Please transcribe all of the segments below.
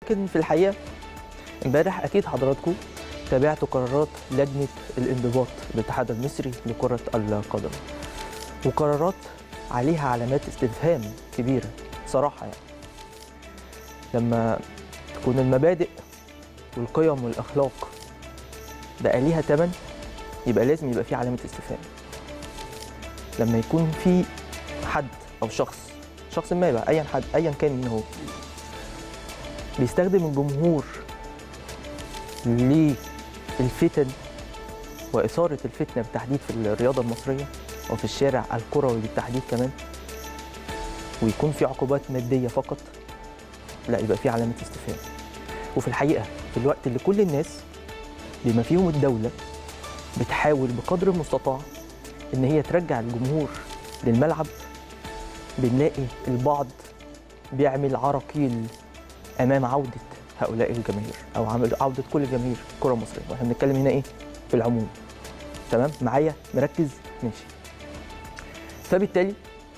لكن في الحقيقه امبارح اكيد حضراتكم تابعتوا قرارات لجنه الانضباط بالاتحاد المصري لكره القدم وقرارات عليها علامات استفهام كبيره صراحه يعني لما تكون المبادئ والقيم والاخلاق بقى ليها ثمن يبقى لازم يبقى في علامه استفهام لما يكون في حد او شخص شخص ما بقى ايا حد ايا كان مين هو بيستخدم الجمهور للفتن واثاره الفتنه بالتحديد في الرياضه المصريه وفي الشارع الكروي بالتحديد كمان ويكون في عقوبات ماديه فقط لا يبقى في علامه استفهام وفي الحقيقه في الوقت اللي كل الناس بما فيهم الدوله بتحاول بقدر المستطاع ان هي ترجع الجمهور للملعب بنلاقي البعض بيعمل عراقيل امام عوده هؤلاء الجماهير او عمل- عوده كل جماهير الكره المصريه واحنا بنتكلم هنا ايه في العموم تمام معايا مركز ماشي فبالتالي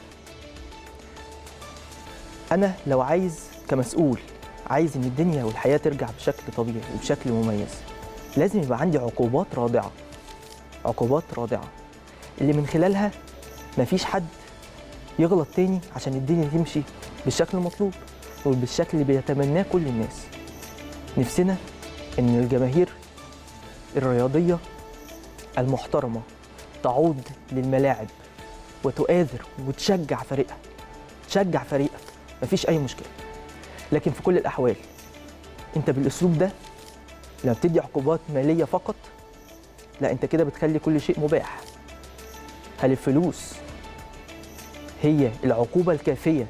انا لو عايز كمسؤول عايز ان الدنيا والحياه ترجع بشكل طبيعي وبشكل مميز لازم يبقى عندي عقوبات رادعه عقوبات رادعه اللي من خلالها مفيش حد يغلط تاني عشان الدنيا تمشي بالشكل المطلوب وبالشكل اللي بيتمناه كل الناس نفسنا ان الجماهير الرياضيه المحترمه تعود للملاعب وتؤازر وتشجع فريقها تشجع فريقك مفيش اي مشكله لكن في كل الاحوال انت بالاسلوب ده لما بتدي عقوبات ماليه فقط لا انت كده بتخلي كل شيء مباح هل الفلوس هي العقوبه الكافيه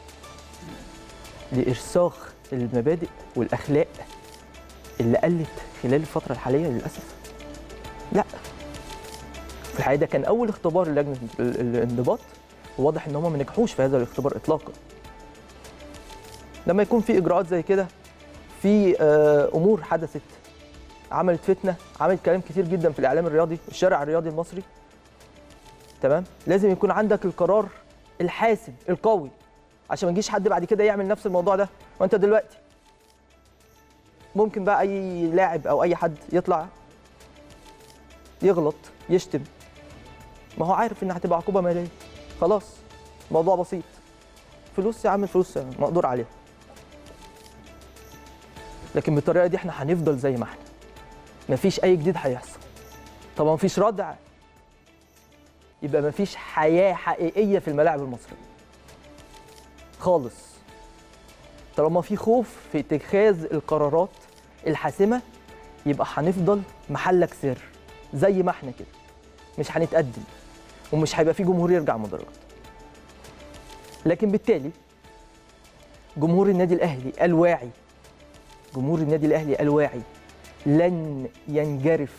لارساخ المبادئ والاخلاق اللي قلت خلال الفتره الحاليه للاسف لا في الحقيقه ده كان اول اختبار لجنه ال- الانضباط وواضح ان هم ما نجحوش في هذا الاختبار اطلاقا لما يكون في اجراءات زي كده في آه، امور حدثت عملت فتنه عملت كلام كتير جدا في الاعلام الرياضي الشارع الرياضي المصري تمام لازم يكون عندك القرار الحاسم القوي عشان ما يجيش حد بعد كده يعمل نفس الموضوع ده وانت دلوقتي ممكن بقى اي لاعب او اي حد يطلع يغلط يشتم ما هو عارف ان هتبقى عقوبه ماليه خلاص موضوع بسيط فلوس يا عم الفلوس مقدور عليها لكن بالطريقه دي احنا هنفضل زي ما احنا مفيش اي جديد هيحصل طب ما مفيش ردع يبقى مفيش حياه حقيقيه في الملاعب المصريه خالص طالما في خوف في اتخاذ القرارات الحاسمه يبقى هنفضل محلك سر زي ما احنا كده مش هنتقدم ومش هيبقى في جمهور يرجع مدرجات لكن بالتالي جمهور النادي الاهلي الواعي جمهور النادي الاهلي الواعي لن ينجرف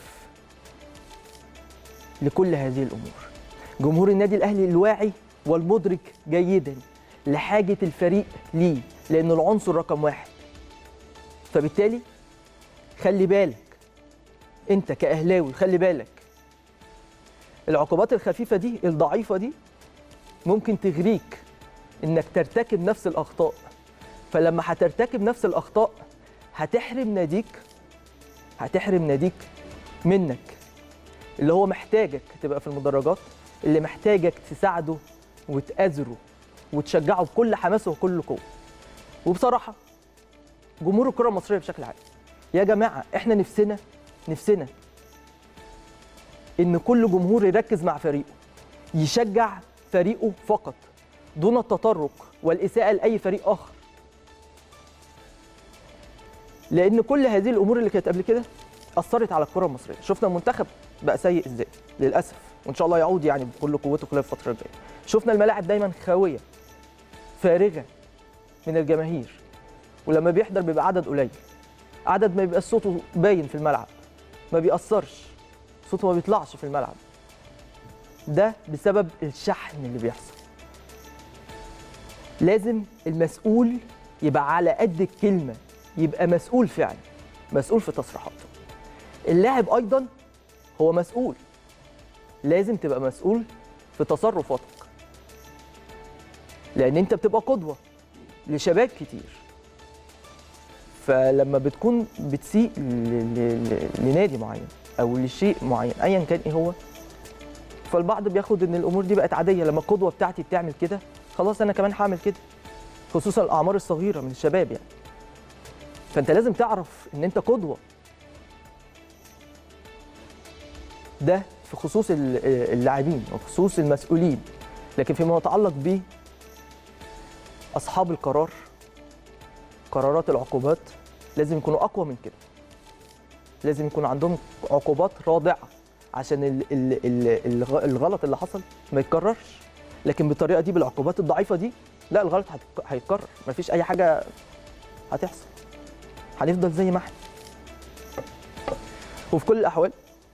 لكل هذه الامور جمهور النادي الاهلي الواعي والمدرك جيدا لحاجه الفريق ليه لانه العنصر رقم واحد فبالتالي خلي بالك انت كاهلاوي خلي بالك العقوبات الخفيفه دي الضعيفه دي ممكن تغريك انك ترتكب نفس الاخطاء فلما هترتكب نفس الاخطاء هتحرم ناديك هتحرم ناديك منك اللي هو محتاجك تبقى في المدرجات اللي محتاجك تساعده وتآزره وتشجعه بكل حماس وكل قوه وبصراحه جمهور الكره المصريه بشكل عام يا جماعه احنا نفسنا نفسنا ان كل جمهور يركز مع فريقه يشجع فريقه فقط دون التطرق والاساءه لاي فريق اخر لان كل هذه الامور اللي كانت قبل كده اثرت على الكره المصريه شفنا المنتخب بقى سيء ازاي للاسف وان شاء الله يعود يعني بكل قوته خلال الفتره الجايه شفنا الملاعب دايما خاويه فارغه من الجماهير ولما بيحضر بيبقى عدد قليل عدد ما بيبقى صوته باين في الملعب ما بيأثرش صوته ما بيطلعش في الملعب ده بسبب الشحن اللي بيحصل لازم المسؤول يبقى على قد الكلمه يبقى مسؤول فعلا مسؤول في تصريحاته اللاعب ايضا هو مسؤول لازم تبقى مسؤول في تصرفاتك لان انت بتبقى قدوه لشباب كتير فلما بتكون بتسيء ل- ل- ل- لنادي معين او لشيء معين ايا كان ايه هو فالبعض بياخد ان الامور دي بقت عاديه لما القدوه بتاعتي بتعمل كده خلاص انا كمان هعمل كده خصوصا الاعمار الصغيره من الشباب يعني فانت لازم تعرف ان انت قدوه ده في خصوص ال- اللاعبين وخصوص المسؤولين لكن فيما يتعلق ب اصحاب القرار قرارات العقوبات لازم يكونوا اقوى من كده لازم يكون عندهم عقوبات رادعه عشان ال ال ال الغ- الغلط اللي حصل ما يتكررش لكن بالطريقه دي بالعقوبات الضعيفه دي لا الغلط هتك- هيتكرر مفيش اي حاجه هتحصل هنفضل زي ما احنا وفي كل الاحوال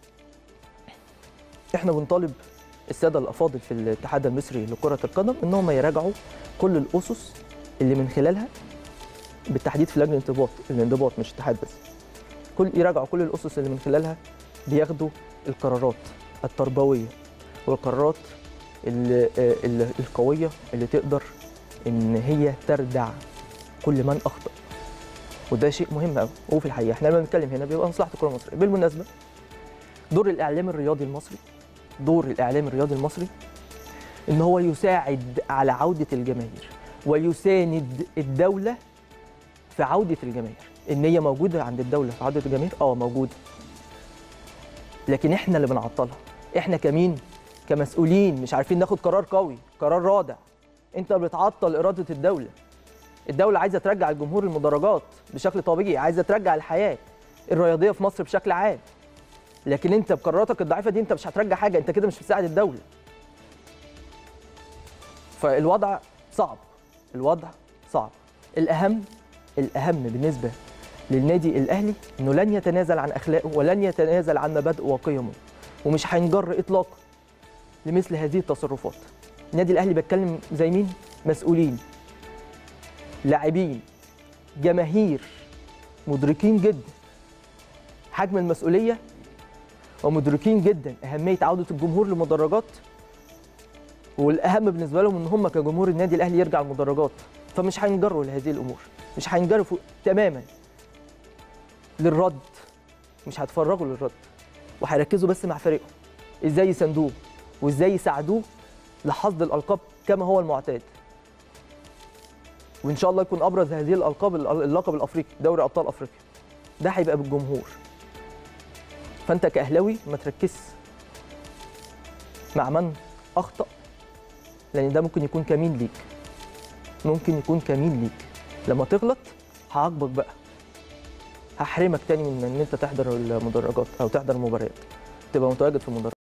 احنا بنطالب الساده الافاضل في الاتحاد المصري لكره القدم انهم يراجعوا كل الاسس اللي من خلالها بالتحديد في لجنه الانضباط الانضباط مش اتحاد بس كل يراجعوا كل الاسس اللي من خلالها بياخدوا القرارات التربويه والقرارات ال- ال- القويه اللي تقدر ان هي تردع كل من اخطا وده شيء مهم قوي وفي الحقيقه احنا لما بنتكلم هنا بيبقى مصلحه الكره المصريه بالمناسبه دور الاعلام الرياضي المصري دور الاعلام الرياضي المصري ان هو يساعد على عوده الجماهير ويساند الدوله في عوده الجماهير ان هي موجوده عند الدوله في عوده الجماهير اه موجوده لكن احنا اللي بنعطلها احنا كمين كمسؤولين مش عارفين ناخد قرار قوي قرار رادع انت بتعطل اراده الدوله الدوله عايزه ترجع الجمهور المدرجات بشكل طبيعي عايزه ترجع الحياه الرياضيه في مصر بشكل عام لكن انت بقراراتك الضعيفه دي انت مش هترجع حاجه انت كده مش بتساعد الدوله فالوضع صعب الوضع صعب الاهم الاهم بالنسبه للنادي الاهلي انه لن يتنازل عن اخلاقه ولن يتنازل عن مبادئه وقيمه ومش هينجر اطلاقا لمثل هذه التصرفات النادي الاهلي بتكلم زي مين مسؤولين لاعبين جماهير مدركين جدا حجم المسؤوليه ومدركين جدا اهميه عوده الجمهور للمدرجات والاهم بالنسبه لهم ان هم كجمهور النادي الاهلي يرجع المدرجات فمش هينجروا لهذه الامور مش هينجروا تماما للرد مش هيتفرغوا للرد وهيركزوا بس مع فريقهم ازاي يساندوه وازاي يساعدوه لحصد الالقاب كما هو المعتاد وان شاء الله يكون ابرز هذه الالقاب اللقب الافريقي دوري ابطال افريقيا ده هيبقى بالجمهور فانت كاهلاوي ما تركزش مع من اخطا لان ده ممكن يكون كمين ليك ممكن يكون كمين ليك لما تغلط هعاقبك بقى هحرمك تاني من ان انت تحضر المدرجات او تحضر المباريات تبقى متواجد في المدرجات